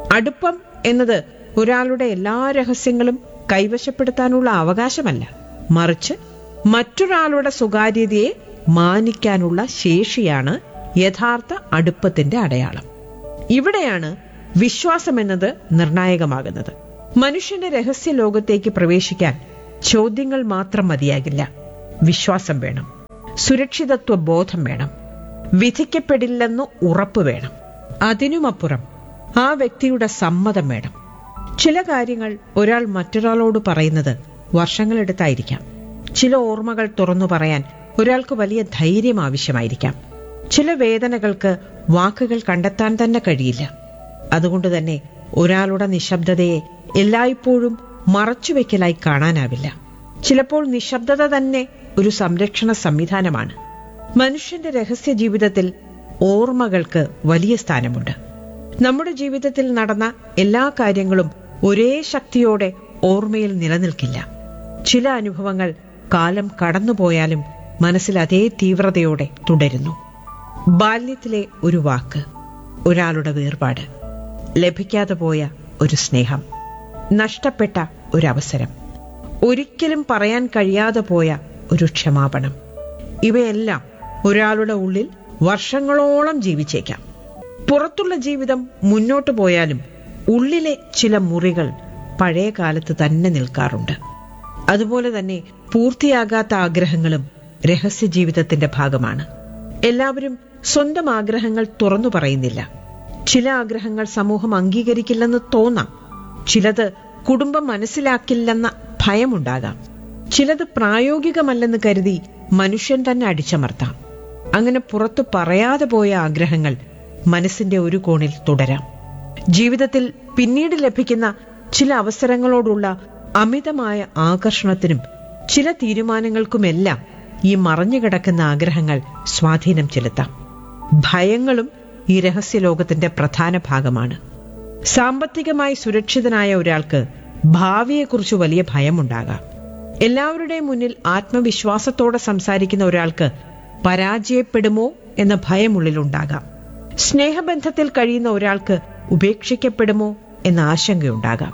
അടുപ്പം എന്നത് ഒരാളുടെ എല്ലാ രഹസ്യങ്ങളും കൈവശപ്പെടുത്താനുള്ള അവകാശമല്ല മറിച്ച് മറ്റൊരാളുടെ സ്വകാര്യതയെ മാനിക്കാനുള്ള ശേഷിയാണ് യഥാർത്ഥ അടുപ്പത്തിന്റെ അടയാളം ഇവിടെയാണ് വിശ്വാസം എന്നത് നിർണായകമാകുന്നത് മനുഷ്യന്റെ രഹസ്യ ലോകത്തേക്ക് പ്രവേശിക്കാൻ ചോദ്യങ്ങൾ മാത്രം മതിയാകില്ല വിശ്വാസം വേണം സുരക്ഷിതത്വ ബോധം വേണം വിധിക്കപ്പെടില്ലെന്ന് ഉറപ്പ് വേണം അതിനുമപ്പുറം ആ വ്യക്തിയുടെ സമ്മതം വേണം ചില കാര്യങ്ങൾ ഒരാൾ മറ്റൊരാളോട് പറയുന്നത് വർഷങ്ങളെടുത്തായിരിക്കാം ചില ഓർമ്മകൾ തുറന്നു പറയാൻ ഒരാൾക്ക് വലിയ ധൈര്യം ആവശ്യമായിരിക്കാം ചില വേദനകൾക്ക് വാക്കുകൾ കണ്ടെത്താൻ തന്നെ കഴിയില്ല അതുകൊണ്ട് തന്നെ ഒരാളുടെ നിശബ്ദതയെ എല്ലായ്പ്പോഴും മറച്ചുവെക്കലായി കാണാനാവില്ല ചിലപ്പോൾ നിശബ്ദത തന്നെ ഒരു സംരക്ഷണ സംവിധാനമാണ് മനുഷ്യന്റെ രഹസ്യ ജീവിതത്തിൽ ഓർമ്മകൾക്ക് വലിയ സ്ഥാനമുണ്ട് നമ്മുടെ ജീവിതത്തിൽ നടന്ന എല്ലാ കാര്യങ്ങളും ഒരേ ശക്തിയോടെ ഓർമ്മയിൽ നിലനിൽക്കില്ല ചില അനുഭവങ്ങൾ കാലം കടന്നുപോയാലും മനസ്സിൽ അതേ തീവ്രതയോടെ തുടരുന്നു ബാല്യത്തിലെ ഒരു വാക്ക് ഒരാളുടെ വേർപാട് ലഭിക്കാതെ പോയ ഒരു സ്നേഹം നഷ്ടപ്പെട്ട ഒരവസരം ഒരിക്കലും പറയാൻ കഴിയാതെ പോയ ഒരു ക്ഷമാപണം ഇവയെല്ലാം ഒരാളുടെ ഉള്ളിൽ വർഷങ്ങളോളം ജീവിച്ചേക്കാം പുറത്തുള്ള ജീവിതം മുന്നോട്ടു പോയാലും ഉള്ളിലെ ചില മുറികൾ പഴയ കാലത്ത് തന്നെ നിൽക്കാറുണ്ട് അതുപോലെ തന്നെ പൂർത്തിയാകാത്ത ആഗ്രഹങ്ങളും രഹസ്യ ജീവിതത്തിന്റെ ഭാഗമാണ് എല്ലാവരും സ്വന്തം ആഗ്രഹങ്ങൾ തുറന്നു പറയുന്നില്ല ചില ആഗ്രഹങ്ങൾ സമൂഹം അംഗീകരിക്കില്ലെന്ന് തോന്നാം ചിലത് കുടുംബം മനസ്സിലാക്കില്ലെന്ന ഭയമുണ്ടാകാം ചിലത് പ്രായോഗികമല്ലെന്ന് കരുതി മനുഷ്യൻ തന്നെ അടിച്ചമർത്താം അങ്ങനെ പുറത്തു പറയാതെ പോയ ആഗ്രഹങ്ങൾ മനസ്സിന്റെ ഒരു കോണിൽ തുടരാം ജീവിതത്തിൽ പിന്നീട് ലഭിക്കുന്ന ചില അവസരങ്ങളോടുള്ള അമിതമായ ആകർഷണത്തിനും ചില തീരുമാനങ്ങൾക്കുമെല്ലാം ഈ മറഞ്ഞുകിടക്കുന്ന ആഗ്രഹങ്ങൾ സ്വാധീനം ചെലുത്താം ഭയങ്ങളും ഈ രഹസ്യലോകത്തിന്റെ പ്രധാന ഭാഗമാണ് സാമ്പത്തികമായി സുരക്ഷിതനായ ഒരാൾക്ക് ഭാവിയെക്കുറിച്ച് വലിയ ഭയമുണ്ടാകാം എല്ലാവരുടെയും മുന്നിൽ ആത്മവിശ്വാസത്തോടെ സംസാരിക്കുന്ന ഒരാൾക്ക് പരാജയപ്പെടുമോ എന്ന ഭയമുള്ളിലുണ്ടാകാം സ്നേഹബന്ധത്തിൽ കഴിയുന്ന ഒരാൾക്ക് ഉപേക്ഷിക്കപ്പെടുമോ എന്ന ആശങ്കയുണ്ടാകാം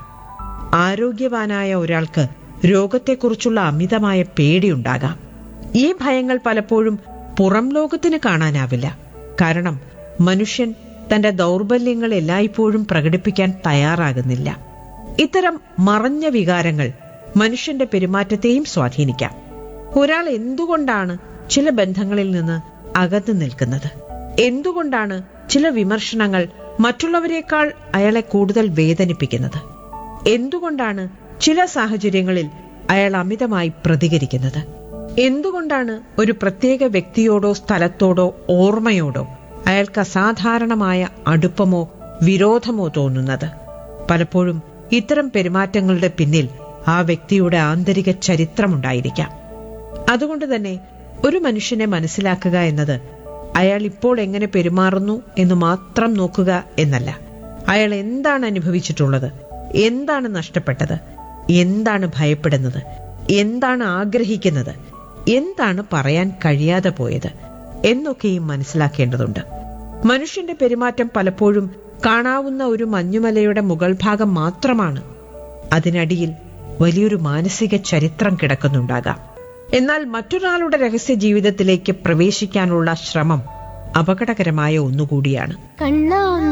ആരോഗ്യവാനായ ഒരാൾക്ക് രോഗത്തെക്കുറിച്ചുള്ള അമിതമായ പേടിയുണ്ടാകാം ഈ ഭയങ്ങൾ പലപ്പോഴും പുറം ലോകത്തിന് കാണാനാവില്ല കാരണം മനുഷ്യൻ തന്റെ ദൗർബല്യങ്ങൾ എല്ലായ്പ്പോഴും പ്രകടിപ്പിക്കാൻ തയ്യാറാകുന്നില്ല ഇത്തരം മറഞ്ഞ വികാരങ്ങൾ മനുഷ്യന്റെ പെരുമാറ്റത്തെയും സ്വാധീനിക്കാം ഒരാൾ എന്തുകൊണ്ടാണ് ചില ബന്ധങ്ങളിൽ നിന്ന് അകന്നു നിൽക്കുന്നത് എന്തുകൊണ്ടാണ് ചില വിമർശനങ്ങൾ മറ്റുള്ളവരെക്കാൾ അയാളെ കൂടുതൽ വേദനിപ്പിക്കുന്നത് എന്തുകൊണ്ടാണ് ചില സാഹചര്യങ്ങളിൽ അയാൾ അമിതമായി പ്രതികരിക്കുന്നത് എന്തുകൊണ്ടാണ് ഒരു പ്രത്യേക വ്യക്തിയോടോ സ്ഥലത്തോടോ ഓർമ്മയോടോ അയാൾക്ക് അസാധാരണമായ അടുപ്പമോ വിരോധമോ തോന്നുന്നത് പലപ്പോഴും ഇത്തരം പെരുമാറ്റങ്ങളുടെ പിന്നിൽ ആ വ്യക്തിയുടെ ആന്തരിക ചരിത്രമുണ്ടായിരിക്കാം അതുകൊണ്ട് തന്നെ ഒരു മനുഷ്യനെ മനസ്സിലാക്കുക എന്നത് അയാൾ ഇപ്പോൾ എങ്ങനെ പെരുമാറുന്നു എന്ന് മാത്രം നോക്കുക എന്നല്ല അയാൾ എന്താണ് അനുഭവിച്ചിട്ടുള്ളത് എന്താണ് നഷ്ടപ്പെട്ടത് എന്താണ് ഭയപ്പെടുന്നത് എന്താണ് ആഗ്രഹിക്കുന്നത് എന്താണ് പറയാൻ കഴിയാതെ പോയത് എന്നൊക്കെയും മനസ്സിലാക്കേണ്ടതുണ്ട് മനുഷ്യന്റെ പെരുമാറ്റം പലപ്പോഴും കാണാവുന്ന ഒരു മഞ്ഞുമലയുടെ മുകൾ ഭാഗം മാത്രമാണ് അതിനടിയിൽ വലിയൊരു മാനസിക ചരിത്രം കിടക്കുന്നുണ്ടാകാം എന്നാൽ മറ്റൊരാളുടെ രഹസ്യ ജീവിതത്തിലേക്ക് പ്രവേശിക്കാനുള്ള ശ്രമം അപകടകരമായ ഒന്നുകൂടിയാണ് കണ്ണാ